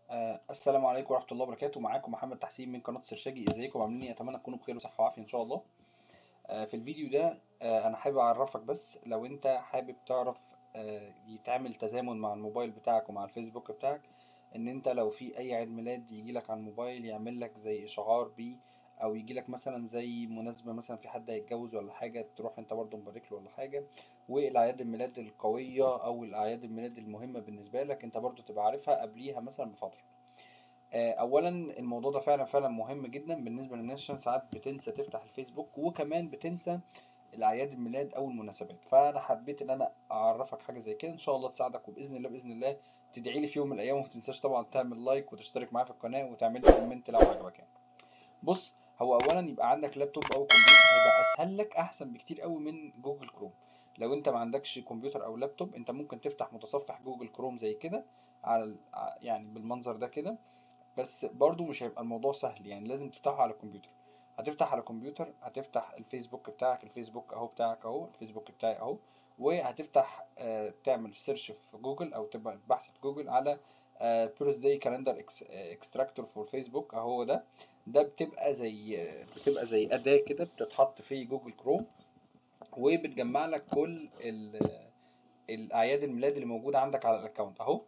آه، السلام عليكم ورحمة الله وبركاته معاكم محمد تحسين من قناة سرشاجي ازيكم عاملين ايه اتمنى تكونوا بخير وصحة وعافية ان شاء الله آه، في الفيديو ده آه، انا حابب اعرفك بس لو انت حابب تعرف آه، يتعمل تزامن مع الموبايل بتاعك ومع الفيسبوك بتاعك ان انت لو في اي عيد ميلاد يجيلك على الموبايل يعمل لك زي اشعار بيه او يجيلك مثلا زي مناسبة مثلا في حد هيتجوز ولا حاجة تروح انت برضه مبارك له ولا حاجة والاعياد الميلاد القوية او الاعياد الميلاد المهمة بالنسبة لك انت برضه تبقى عارفها قبليها مثلا بفترة آه، اولا الموضوع ده فعلا فعلا مهم جدا بالنسبه للناس عشان ساعات بتنسى تفتح الفيسبوك وكمان بتنسى الاعياد الميلاد او المناسبات فانا حبيت ان انا اعرفك حاجه زي كده ان شاء الله تساعدك وباذن الله باذن الله تدعي لي في يوم من الايام وما تنساش طبعا تعمل لايك وتشترك معايا في القناه وتعمل لي كومنت لو عجبك يعني بص هو اولا يبقى عندك لابتوب او كمبيوتر هيبقى اسهل لك احسن بكتير قوي من جوجل كروم لو انت ما عندكش كمبيوتر او لابتوب انت ممكن تفتح متصفح جوجل كروم زي كده على ال- ع- يعني بالمنظر ده كده بس برضو مش هيبقى الموضوع سهل يعني لازم تفتحه على الكمبيوتر هتفتح على الكمبيوتر هتفتح الفيسبوك بتاعك الفيسبوك اهو بتاعك اهو الفيسبوك بتاعي اهو وهتفتح آه، تعمل سيرش في جوجل او تبقى بحث في جوجل على بيرث داي كالندر اكستراكتور فور فيسبوك اهو ده ده بتبقى زي بتبقى زي اداة كده بتتحط في جوجل كروم وبتجمع لك كل ال- الاعياد الميلاد اللي موجوده عندك على الاكونت اهو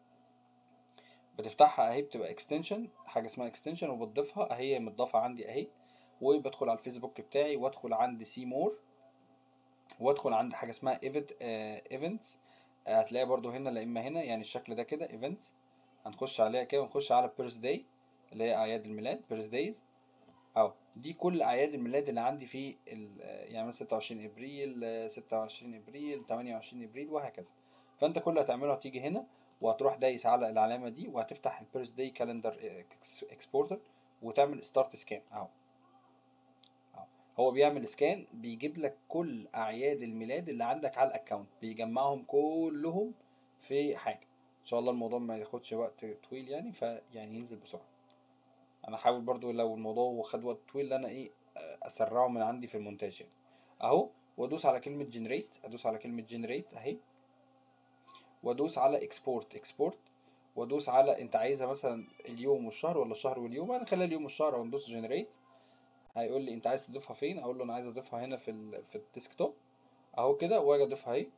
بتفتحها اهي بتبقى اكستنشن حاجه اسمها اكستنشن وبتضيفها اهي متضافه عندي اهي وبدخل على الفيسبوك بتاعي وادخل عند سي مور وادخل عند حاجه اسمها ايفنت ايفنتس هتلاقي برضو هنا لا اما هنا يعني الشكل ده كده ايفنتس هنخش عليها كده ونخش على بيرث داي اللي هي اعياد الميلاد بيرث دايز اهو دي كل اعياد الميلاد اللي عندي في ال- يعني مثلا 26 ابريل آه، 26 ابريل 28 ابريل وهكذا فانت كل اللي هتعمله هتيجي هنا وهتروح دايس على العلامه دي وهتفتح البيرث داي كالندر اكسبورتر وتعمل ستارت سكان اهو اهو هو بيعمل سكان بيجيب لك كل اعياد الميلاد اللي عندك على الاكونت بيجمعهم كلهم في حاجه ان شاء الله الموضوع ما ياخدش وقت طويل يعني فيعني ينزل بسرعه انا احاول برضو لو الموضوع خد وقت طويل انا ايه اسرعه من عندي في المونتاج يعني اهو وادوس على كلمه جنريت ادوس على كلمه جنريت اهي وادوس على اكسبورت اكسبورت وادوس على انت عايزها مثلا اليوم والشهر ولا الشهر واليوم انا خليها اليوم والشهر وندوس جنريت هيقول لي انت عايز تضيفها فين اقول له انا عايز اضيفها هنا في ال في الديسكتوب اهو كده واجي اضيفها اهي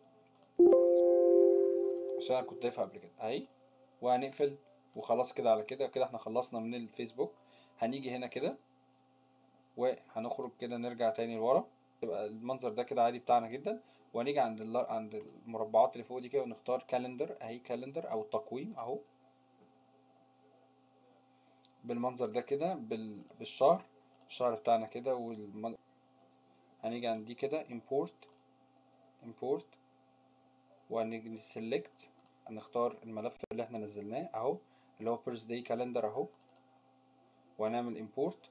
عشان انا كنت ضايفها قبل كده اهي وهنقفل وخلاص كده على كده كده احنا خلصنا من الفيسبوك هنيجي هنا كده وهنخرج كده نرجع تاني لورا تبقى المنظر ده كده عادي بتاعنا جدا وهنيجي عند ال... عند المربعات اللي فوق دي كده ونختار كالندر اهي كالندر او التقويم اهو بالمنظر ده كده بال... بالشهر الشهر بتاعنا كده والمن... هنيجي عند دي كده import import وهنيجي نسلكت هنختار الملف اللي احنا نزلناه اهو اللي هو birth day calendar اهو وهنعمل import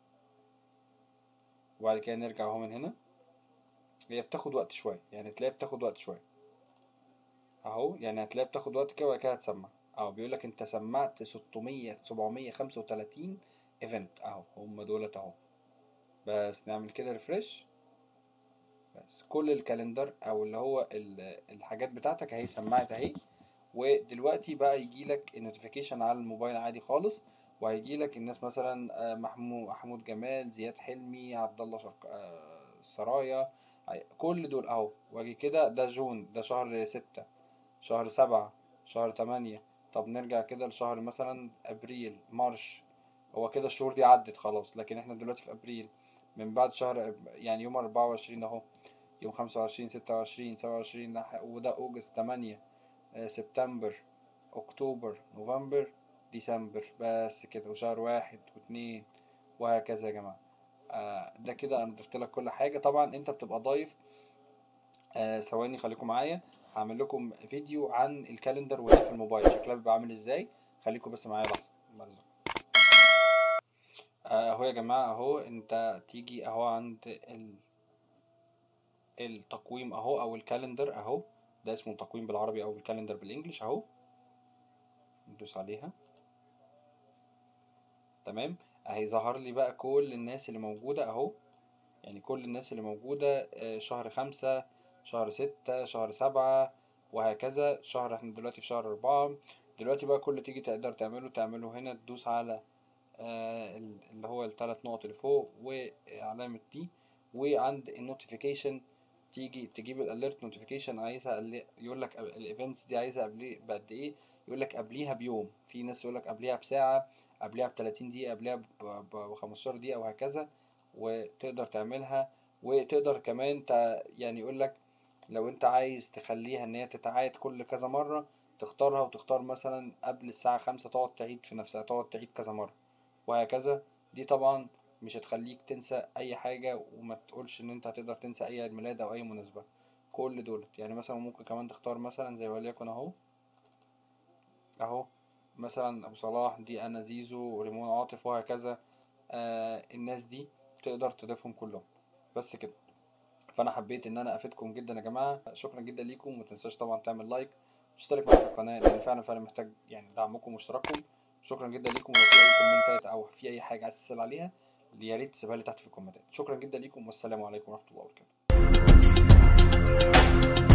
وبعد كده نرجع اهو من هنا هي بتاخد وقت شوية يعني تلاقيها بتاخد وقت شوية اهو يعني هتلاقيها بتاخد وقت كده وبعد كده هتسمع اهو بيقول لك انت سمعت 600 735 ايفنت اهو هم دولت اهو بس نعمل كده ريفرش بس كل الكالندر او اللي هو ال- الحاجات بتاعتك اهي سمعت اهي ودلوقتي بقى يجيلك النوتيفيكيشن على الموبايل عادي خالص وهيجيلك الناس مثلا آه، محمود محمود جمال زياد حلمي عبد الله شرق آه، سرايا هي- كل دول اهو واجي كده ده جون ده شهر ستة شهر سبعة شهر تمانية طب نرجع كده لشهر مثلا ابريل مارش هو كده الشهور دي عدت خلاص لكن احنا دلوقتي في ابريل من بعد شهر يعني يوم أربعة وعشرين اهو يوم خمسة وعشرين ستة وعشرين سبعة وعشرين وده أوجست تمانية آه، سبتمبر أكتوبر نوفمبر ديسمبر بس كده وشهر واحد واتنين وهكذا يا جماعة آه، ده كده أنا ضفت لك كل حاجة طبعا أنت بتبقى ضايف آه، ثواني خليكم معايا هعمل لكم فيديو عن الكالندر وهي في الموبايل شكلها بيبقى عامل ازاي خليكم بس معايا لحظة بعد إذنكم. آه، اهو يا جماعة اهو انت تيجي اهو عند ال... التقويم اهو او الكالندر اهو ده اسمه تقويم بالعربي او الكالندر بالانجلش اهو ندوس عليها تمام اهي ظهر لي بقى كل الناس اللي موجودة اهو يعني كل الناس اللي موجودة آه، شهر خمسة شهر ستة شهر سبعة وهكذا شهر احنا دلوقتي في شهر أربعة دلوقتي بقى كل اللي تيجي تقدر تعمله تعمله هنا تدوس على آه ال- اللي هو الثلاث نقط اللي فوق وعلامة دي وعند النوتيفيكيشن تيجي تجيب الاليرت نوتيفيكيشن عايزها قل- يقول لك الايفنتس دي عايزها قبل بقد ايه يقول لك قبليها بيوم في ناس يقول لك قبليها بساعة قبليها ب 30 دقيقة قبليها ب 15 دقيقة وهكذا وتقدر تعملها وتقدر كمان تع- يعني يقول لك لو انت عايز تخليها ان هي تتعاد كل كذا مرة تختارها وتختار مثلا قبل الساعة خمسة تقعد تعيد في نفسها تقعد تعيد كذا مرة وهكذا دي طبعا مش هتخليك تنسى اي حاجة وما تقولش ان انت هتقدر تنسى اي عيد ميلاد او اي مناسبة كل دولت يعني مثلا ممكن كمان تختار مثلا زي وليكن اهو اهو مثلا ابو صلاح دي انا زيزو وريمون عاطف وهكذا آه الناس دي تقدر تضيفهم كلهم بس كده فانا حبيت ان انا افيدكم جدا يا جماعه شكرا جدا ليكم وما تنساش طبعا تعمل لايك وتشترك معايا في القناه لان فعلا فعلا محتاج يعني دعمكم واشتراككم شكرا جدا ليكم ولو في اي كومنتات او في اي حاجه عايز تسال عليها يا ريت تسيبها لي تحت في الكومنتات شكرا جدا ليكم والسلام عليكم ورحمه الله وبركاته